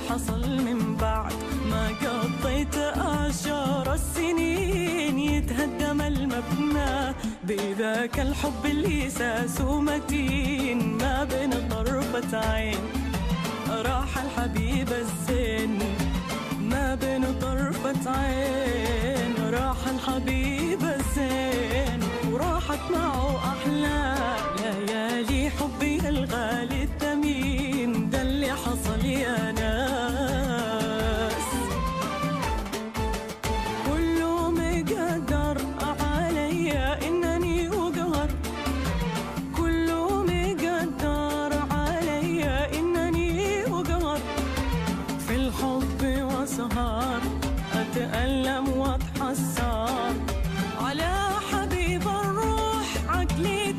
حصل من بعد ما قضيت آشار السنين يتهدم المبنى بذاك الحب اللي ساسه متين ما بين طرفة عين راح الحبيب الزين ما بين طرفة عين راح الحبيب الزين وراحت معه أحلى ليالي حبي الغالي الثمين ده اللي حصل يا ناس كله مقدر عليا إنني وقهر كله مقدر عليا إنني وقهر في الحب وسهر أتألم وأتحسر على حبيب الروح عقلي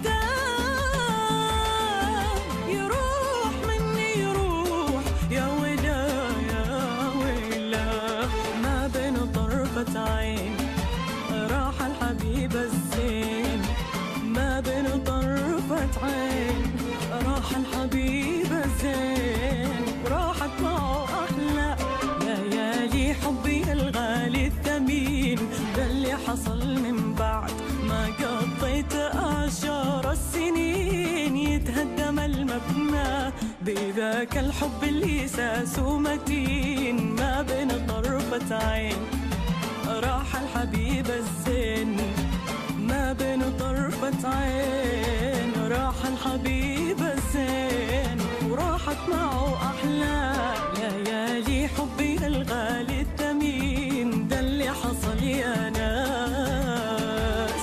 تاه يروح مني يروح يا ويلا يا ويلا ما بين طرفة عين راح الحبيب الزين ما بين طرفة عين راح الحبيب الزين راحت معه أحلى ليالي حبي الغالي الثمين ده اللي حصل من بعد ما قضيت آشار السنين يتهدم المبنى بذاك الحب اللي ساسه متين ما بين طرفة عين راح الحبيب الزين ما بين طرفة عين راح الحبيب الزين وراحت معه أحلى ليالي حبي الغالي الثمين ده اللي حصل يا ناس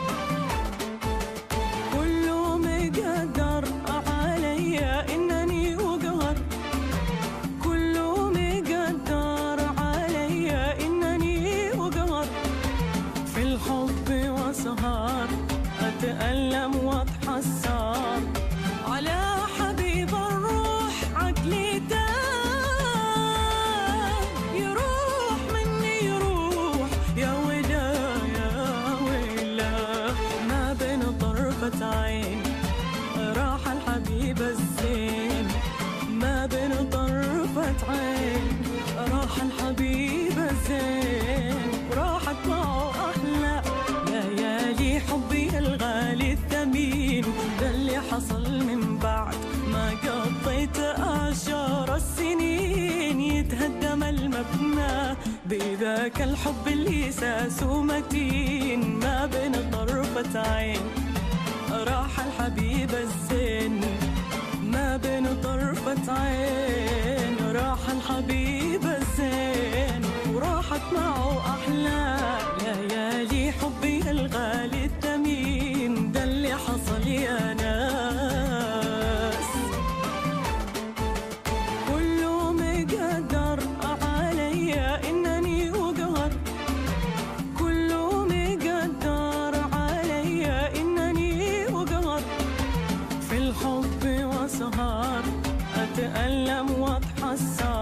كله مقدر عليا إنني وقهر كله مقدر عليا إنني وقهر في الحب وسهر أتألم وأتحسر على حبيب الروح عقلي تاه يروح مني يروح يا ويلا يا ويلا ما بين طرفة عين راح الحبيب الزين ما بين طرفة عين راح الحبيب الزين وراحت معه أحلى ليالي حبي الغالي الثمين ده اللي حصل من بعد ما قضيت آشار السنين يتهدم المبنى بذاك الحب اللي ساسه متين ما بين طرفة عين راح الحبيب الزين ما بين طرفة عين راح الحبيب الزين وراحت معه أحلى ليالي حبي الغالي الثمين ده اللي حصل يا ناس كله مقدر عليا إنني وقهر كله مقدر عليا إنني وقهر في الحب وسهر أتألم وأتحسر